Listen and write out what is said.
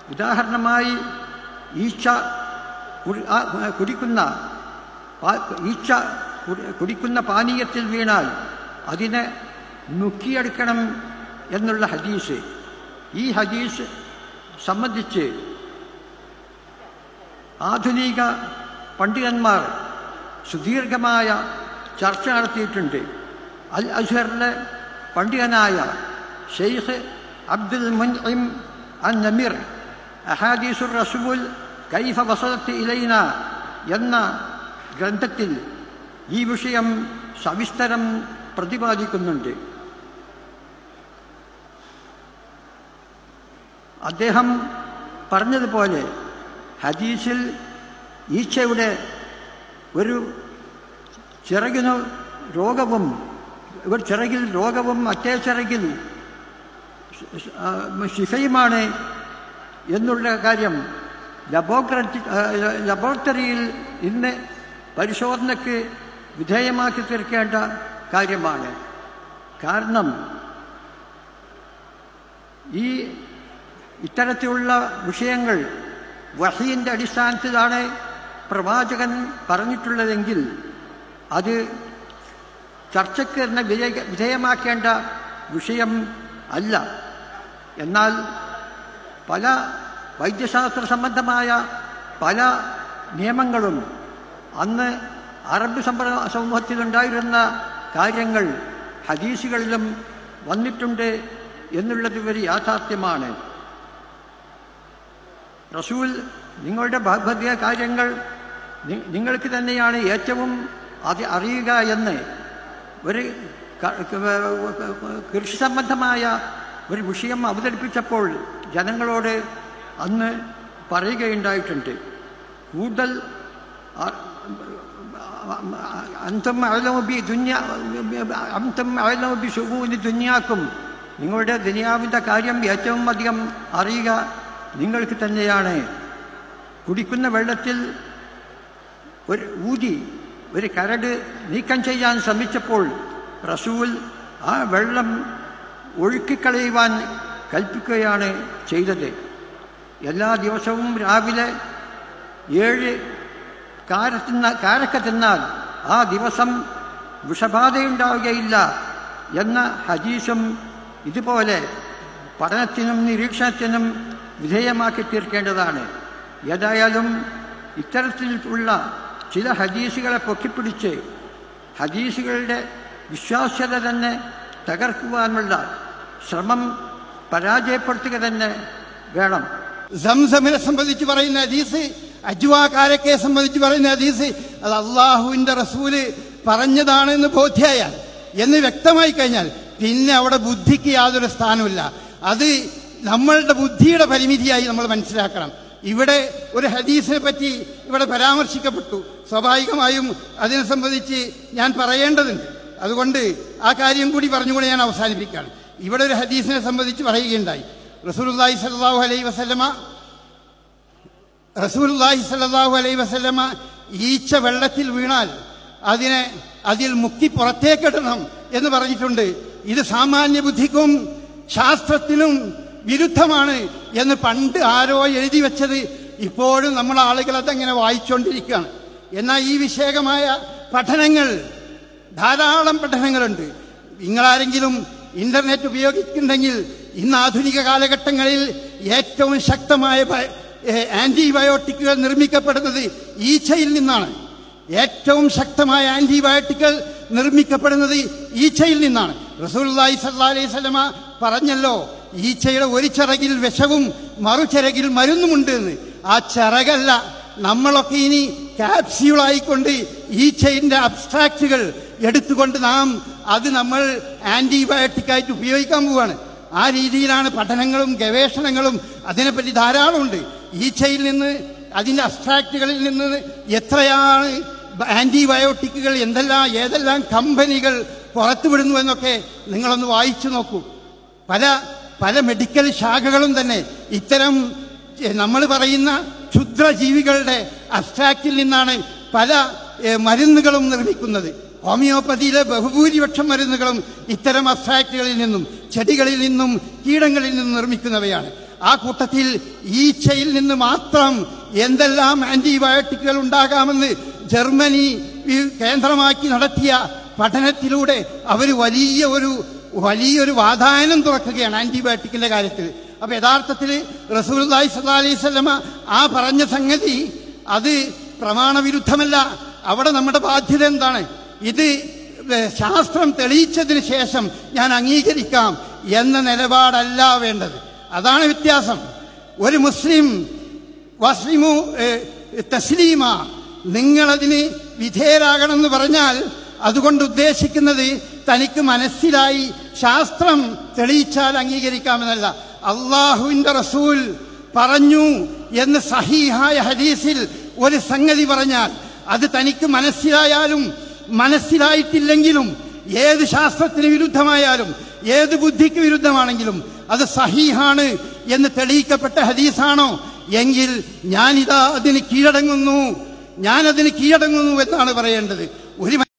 ഉദാഹരണമായി ഈച്ച കുടി- ആ, കുടിക്കുന്ന പാ- ഈച്ച കുടി- കുടിക്കുന്ന പാനീയത്തിൽ വീണാൽ അതിനെ നുക്കിയെടുക്കണം എന്നുള്ള ഹദീസ് ഈ ഹദീസ് സംബന്ധിച്ച് ആധുനിക പണ്ഡിതന്മാർ സുദീർഘമായ ചർച്ച നടത്തിയിട്ടുണ്ട് അൽ അസ്ഹറിലെ പണ്ഡിതനായ ഷെയ്ഖ് അബ്ദുൽ മുൻഇം അൻ നമീർ അഹാദീസുർ റസൂൽ കൈഫ വസലത്ത് ഇലൈന എന്ന ഗ്രന്ഥത്തിൽ ഈ വിഷയം സവിസ്തരം പ്രതിപാദിക്കുന്നുണ്ട് അദ്ദേഹം പറഞ്ഞതുപോലെ ഹദീസിൽ ഈച്ചയുടെ ഒരു ചിറകിന് രോഗവും ഒരു ചിറകിൽ രോഗവും മറ്റേ ചിറകിൽ ആ, ശിഫയുമാണ് എന്നുള്ള കാര്യം ലബോറട്ടറി ലബോറട്ടറിയിൽ ഇന്ന് പരിശോധനയ്ക്ക് വിധേയമാക്കി തീർക്കേണ്ട കാര്യമാണ് കാരണം ഈ ഇത്തരത്തിലുള്ള വിഷയങ്ങൾ വഹീൻ്റെ അടിസ്ഥാനത്തിലാണ് പ്രവാചകൻ പറഞ്ഞിട്ടുള്ളതെങ്കിൽ അത് ചർച്ചയ്ക്ക് തന്നെ വിധേയ വിധേയമാക്കേണ്ട വിഷയം അല്ല എന്നാൽ പല വൈദ്യശാസ്ത്ര സംബന്ധമായ പല നിയമങ്ങളും അന്ന് അറബ് സമ്പ്ര സമൂഹത്തിലുണ്ടായിരുന്ന കാര്യങ്ങൾ ഹദീസുകളിലും വന്നിട്ടുണ്ട് എന്നുള്ളത് ഒരു യാഥാർത്ഥ്യമാണ് റസൂൽ നിങ്ങളുടെ ഭൗതിക കാര്യങ്ങൾ നി- നിങ്ങൾക്ക് തന്നെയാണ് ഏറ്റവും അത് അറിയുക എന്ന് ഒരു ക- ക- കൃഷി സംബന്ധമായ ഒരു വിഷയം അവതരിപ്പിച്ചപ്പോൾ ജനങ്ങളോട് അന്ന് പറയുകയുണ്ടായിട്ടുണ്ട് കൂടുതൽ ആ- അന്തം അഴലമബി ദുന്യ അന്തം അഴലമബി സുഖൂന് ദുന്യാക്കും നിങ്ങളുടെ ദുനിയാവിൻ്റെ കാര്യം ഏറ്റവും അധികം അറിയുക നിങ്ങൾക്ക് തന്നെയാണ് കുടിക്കുന്ന വെള്ളത്തിൽ ഒരു ഊതി ഒരു കരട് നീക്കം ചെയ്യാൻ ശ്രമിച്ചപ്പോൾ റസൂൽ ആ വെള്ളം ഒഴുക്കിക്കളയുവാൻ കൽപ്പിക്കുകയാണ് ചെയ്തത് എല്ലാ ദിവസവും രാവിലെ ഏഴ് കാര തിന്ന കാരക്ക തിന്നാൽ ആ ദിവസം വിഷബാധയുണ്ടാവുകയില്ല എന്ന ഹദീസും ഇതുപോലെ പഠനത്തിനും നിരീക്ഷണത്തിനും വിധേയമാക്കി തീർക്കേണ്ടതാണ് ഏതായാലും ഇത്തരത്തിലുള്ള ചില ഹദീസുകളെ പൊക്കിപ്പിടിച്ച് ഹദീസുകളുടെ വിശ്വാസ്യത തന്നെ തകർക്കുവാനുള്ള ശ്രമം പരാജയപ്പെടുത്തുക തന്നെ വേണം സംസമിനെ സംബന്ധിച്ച് പറയുന്ന ഹദീസ് അജ്വാ കാരക്കയെ സംബന്ധിച്ച് പറയുന്ന ഹദീസ് അത് അള്ളാഹുവിന്റെ റസൂല് പറഞ്ഞതാണെന്ന് ബോധ്യായാൽ എന്ന് വ്യക്തമായി കഴിഞ്ഞാൽ പിന്നെ അവിടെ ബുദ്ധിക്ക് യാതൊരു സ്ഥാനമില്ല അത് നമ്മളുടെ ബുദ്ധിയുടെ പരിമിതിയായി നമ്മൾ മനസ്സിലാക്കണം ഇവിടെ ഒരു ഹദീസിനെ പറ്റി ഇവിടെ പരാമർശിക്കപ്പെട്ടു സ്വാഭാവികമായും അതിനെ സംബന്ധിച്ച് ഞാൻ പറയേണ്ടതുണ്ട് അതുകൊണ്ട് ആ കാര്യം കൂടി പറഞ്ഞുകൊണ്ട് ഞാൻ അവസാനിപ്പിക്കുകയാണ് ഇവിടെ ഒരു ഹദീസിനെ സംബന്ധിച്ച് പറയുകയുണ്ടായി റസൂലുള്ളാഹി സ്വല്ലല്ലാഹു അലൈഹി വസല്ലമ റസൂലുള്ളാഹി സ്വല്ലല്ലാഹു അലൈഹി വസല്ലമ ഈച്ച വെള്ളത്തിൽ വീണാൽ അതിനെ അതിൽ മുക്കി പുറത്തേക്കിടണം എന്ന് പറഞ്ഞിട്ടുണ്ട് ഇത് സാമാന്യ ബുദ്ധിക്കും ശാസ്ത്രത്തിനും വിരുദ്ധമാണ് എന്ന് പണ്ട് ആരോ എഴുതി വെച്ചത് ഇപ്പോഴും നമ്മൾ ആളുകൾ അതങ്ങനെ വായിച്ചുകൊണ്ടിരിക്കുകയാണ് എന്നാൽ ഈ വിഷയകമായ പഠനങ്ങൾ ധാരാളം പഠനങ്ങളുണ്ട് നിങ്ങളാരെങ്കിലും ഇന്റർനെറ്റ് ഉപയോഗിക്കുന്നുണ്ടെങ്കിൽ ഇന്ന് ആധുനിക കാലഘട്ടങ്ങളിൽ ഏറ്റവും ശക്തമായ ബ- ഏ, ആന്റിബയോട്ടിക്കുകൾ നിർമ്മിക്കപ്പെടുന്നത് ഈച്ചയിൽ നിന്നാണ് ഏറ്റവും ശക്തമായ ആന്റിബയോട്ടിക്കുകൾ നിർമ്മിക്കപ്പെടുന്നത് ഈച്ചയിൽ നിന്നാണ് റസൂലുള്ളാഹി സ്വല്ലല്ലാഹി അലൈഹി വസല്ലമ പറഞ്ഞല്ലോ ഈച്ചയുടെ ഒരു ചിറകിൽ വിഷവും മറുചിറകിൽ മരുന്നുമുണ്ട് എന്ന് ആ ചിറകല്ല നമ്മളൊക്കെ ഇനി ക്യാപ്സ്യൂളായിക്കൊണ്ട് ഈച്ചയിന്റെ അബ്സ്ട്രാക്റ്റുകൾ എടുത്തുകൊണ്ട് നാം അത് നമ്മൾ ആന്റിബയോട്ടിക്കായിട്ട് ഉപയോഗിക്കാൻ പോവുകയാണ് ആ രീതിയിലാണ് പഠനങ്ങളും ഗവേഷണങ്ങളും അതിനെപ്പറ്റി ധാരാളമുണ്ട് ഈച്ചയിൽ നിന്ന് അതിന്റെ അബ്സ്ട്രാക്റ്റുകളിൽ നിന്ന് എത്രയാണ് ആന്റിബയോട്ടിക്കുകൾ എന്തെല്ലാം ഏതെല്ലാം കമ്പനികൾ പുറത്തുവിടുന്നു എന്നൊക്കെ നിങ്ങളൊന്ന് വായിച്ചു നോക്കൂ പല പല മെഡിക്കൽ ശാഖകളും തന്നെ ഇത്തരം നമ്മൾ പറയുന്ന ക്ഷുദ്രജീവികളുടെ അബ്സ്ട്രാക്റ്റിൽ നിന്നാണ് പല ഏ, മരുന്നുകളും നിർമ്മിക്കുന്നത് ഹോമിയോപ്പതിയിലെ ബഹുഭൂരിപക്ഷം മരുന്നുകളും ഇത്തരം അബ്സ്ട്രാക്റ്റുകളിൽ നിന്നും ചെടികളിൽ നിന്നും കീടങ്ങളിൽ നിന്നും നിർമ്മിക്കുന്നവയാണ് ആ കൂട്ടത്തിൽ ഈച്ചയിൽ നിന്ന് മാത്രം എന്തെല്ലാം ആന്റിബയോട്ടിക്കുകൾ ഉണ്ടാകാമെന്ന് ജർമ്മനി ഈ കേന്ദ്രമാക്കി നടത്തിയ പഠനത്തിലൂടെ അവർ വലിയ ഒരു വലിയൊരു വാതായനം തുറക്കുകയാണ് ആന്റിബയോട്ടിക്കിന്റെ കാര്യത്തിൽ അപ്പൊ യഥാർത്ഥത്തിൽ റസൂൽദായ് സല്ലാ അലൈഹി സ്വലമ ആ പറഞ്ഞ സംഗതി അത് പ്രമാണവിരുദ്ധമല്ല അവിടെ നമ്മുടെ ബാധ്യത എന്താണ് ഇത് ശാസ്ത്രം തെളിയിച്ചതിന് ശേഷം ഞാൻ അംഗീകരിക്കാം എന്ന നിലപാടല്ല വേണ്ടത് അതാണ് വ്യത്യാസം ഒരു മുസ്ലിം വസ്ലിമു ഏഹ്, തസ്ലീമ നിങ്ങളതിന് വിധേയരാകണമെന്ന് പറഞ്ഞാൽ അതുകൊണ്ട് ഉദ്ദേശിക്കുന്നത് തനിക്ക് മനസ്സിലായി ശാസ്ത്രം തെളിയിച്ചാൽ അംഗീകരിക്കാമെന്നല്ല അള്ളാഹുവിന്റെ റസൂൽ പറഞ്ഞു എന്ന് സഹീഹായ ഹദീസിൽ ഒരു സംഗതി പറഞ്ഞാൽ അത് തനിക്ക് മനസ്സിലായാലും മനസ്സിലായിട്ടില്ലെങ്കിലും ഏത് ശാസ്ത്രത്തിന് വിരുദ്ധമായാലും ഏത് ബുദ്ധിക്ക് വിരുദ്ധമാണെങ്കിലും അത് സഹീഹാണ് എന്ന് തെളിയിക്കപ്പെട്ട ഹദീസാണോ എങ്കിൽ ഞാനിതാ അതിന് കീഴടങ്ങുന്നു ഞാനതിന് കീഴടങ്ങുന്നു എന്നാണ് പറയേണ്ടത് ഒരു